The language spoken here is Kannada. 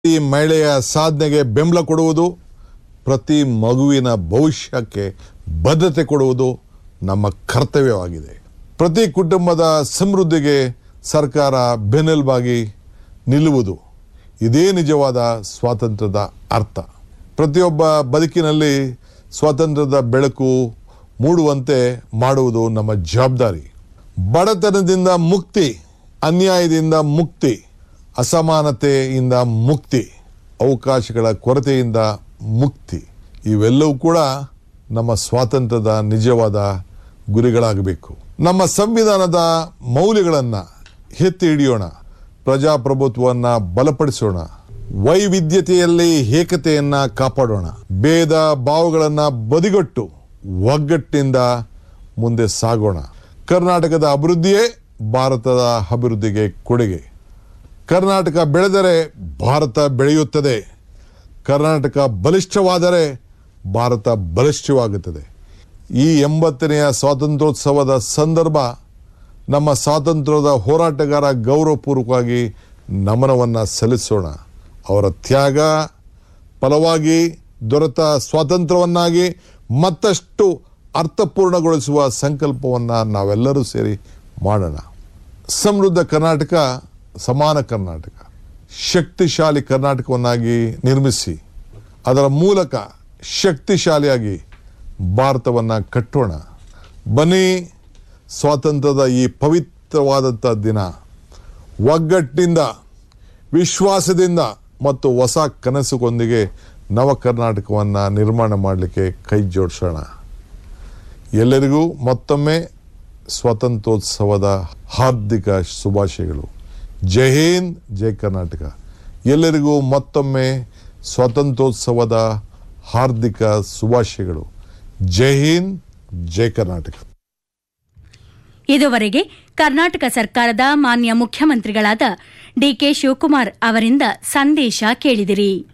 ಪ್ರತಿ ಮಹಿಳೆಯ ಸಾಧನೆಗೆ ಬೆಂಬಲ ಕೊಡುವುದು ಪ್ರತಿ ಮಗುವಿನ ಭವಿಷ್ಯಕ್ಕೆ ಬದ್ಧತೆ ಕೊಡುವುದು ನಮ್ಮ ಕರ್ತವ್ಯವಾಗಿದೆ ಪ್ರತಿ ಕುಟುಂಬದ ಸಮೃದ್ಧಿಗೆ ಸರ್ಕಾರ ಬೆನ್ನೆಲುಬಾಗಿ ನಿಲ್ಲುವುದು ಇದೇ ನಿಜವಾದ ಸ್ವಾತಂತ್ರ್ಯದ ಅರ್ಥ ಪ್ರತಿಯೊಬ್ಬ ಬದುಕಿನಲ್ಲಿ ಸ್ವಾತಂತ್ರ್ಯದ ಬೆಳಕು ಮೂಡುವಂತೆ ಮಾಡುವುದು ನಮ್ಮ ಜವಾಬ್ದಾರಿ ಬಡತನದಿಂದ ಮುಕ್ತಿ ಅನ್ಯಾಯದಿಂದ ಮುಕ್ತಿ ಅಸಮಾನತೆಯಿಂದ ಮುಕ್ತಿ ಅವಕಾಶಗಳ ಕೊರತೆಯಿಂದ ಮುಕ್ತಿ ಇವೆಲ್ಲವೂ ಕೂಡ ನಮ್ಮ ಸ್ವಾತಂತ್ರ್ಯದ ನಿಜವಾದ ಗುರಿಗಳಾಗಬೇಕು ನಮ್ಮ ಸಂವಿಧಾನದ ಮೌಲ್ಯಗಳನ್ನು ಎತ್ತಿ ಹಿಡಿಯೋಣ ಪ್ರಜಾಪ್ರಭುತ್ವವನ್ನು ಬಲಪಡಿಸೋಣ ವೈವಿಧ್ಯತೆಯಲ್ಲಿ ಏಕತೆಯನ್ನ ಕಾಪಾಡೋಣ ಭೇದ ಭಾವಗಳನ್ನು ಬದಿಗೊಟ್ಟು ಒಗ್ಗಟ್ಟಿನಿಂದ ಮುಂದೆ ಸಾಗೋಣ ಕರ್ನಾಟಕದ ಅಭಿವೃದ್ಧಿಯೇ ಭಾರತದ ಅಭಿವೃದ್ಧಿಗೆ ಕೊಡುಗೆ ಕರ್ನಾಟಕ ಬೆಳೆದರೆ ಭಾರತ ಬೆಳೆಯುತ್ತದೆ ಕರ್ನಾಟಕ ಬಲಿಷ್ಠವಾದರೆ ಭಾರತ ಬಲಿಷ್ಠವಾಗುತ್ತದೆ ಈ ಎಂಬತ್ತನೆಯ ಸ್ವಾತಂತ್ರ್ಯೋತ್ಸವದ ಸಂದರ್ಭ ನಮ್ಮ ಸ್ವಾತಂತ್ರ್ಯದ ಹೋರಾಟಗಾರ ಗೌರವಪೂರ್ವಕವಾಗಿ ನಮನವನ್ನು ಸಲ್ಲಿಸೋಣ ಅವರ ತ್ಯಾಗ ಫಲವಾಗಿ ದೊರೆತ ಸ್ವಾತಂತ್ರ್ಯವನ್ನಾಗಿ ಮತ್ತಷ್ಟು ಅರ್ಥಪೂರ್ಣಗೊಳಿಸುವ ಸಂಕಲ್ಪವನ್ನು ನಾವೆಲ್ಲರೂ ಸೇರಿ ಮಾಡೋಣ ಸಮೃದ್ಧ ಕರ್ನಾಟಕ ಸಮಾನ ಕರ್ನಾಟಕ ಶಕ್ತಿಶಾಲಿ ಕರ್ನಾಟಕವನ್ನಾಗಿ ನಿರ್ಮಿಸಿ ಅದರ ಮೂಲಕ ಶಕ್ತಿಶಾಲಿಯಾಗಿ ಭಾರತವನ್ನು ಕಟ್ಟೋಣ ಬನ್ನಿ ಸ್ವಾತಂತ್ರ್ಯದ ಈ ಪವಿತ್ರವಾದಂಥ ದಿನ ಒಗ್ಗಟ್ಟಿನಿಂದ ವಿಶ್ವಾಸದಿಂದ ಮತ್ತು ಹೊಸ ಕನಸುಗೊಂದಿಗೆ ನವ ಕರ್ನಾಟಕವನ್ನು ನಿರ್ಮಾಣ ಮಾಡಲಿಕ್ಕೆ ಕೈ ಜೋಡಿಸೋಣ ಎಲ್ಲರಿಗೂ ಮತ್ತೊಮ್ಮೆ ಸ್ವಾತಂತ್ರ್ಯೋತ್ಸವದ ಹಾರ್ದಿಕ ಶುಭಾಶಯಗಳು ಜೈ ಹಿಂದ್ ಜೈ ಕರ್ನಾಟಕ ಎಲ್ಲರಿಗೂ ಮತ್ತೊಮ್ಮೆ ಸ್ವಾತಂತ್ರ್ಯೋತ್ಸವದ ಹಾರ್ದಿಕ ಶುಭಾಶಯಗಳು ಜೈ ಹಿಂದ್ ಜೈ ಕರ್ನಾಟಕ ಇದುವರೆಗೆ ಕರ್ನಾಟಕ ಸರ್ಕಾರದ ಮಾನ್ಯ ಮುಖ್ಯಮಂತ್ರಿಗಳಾದ ಡಿಕೆ ಶಿವಕುಮಾರ್ ಅವರಿಂದ ಸಂದೇಶ ಕೇಳಿದಿರಿ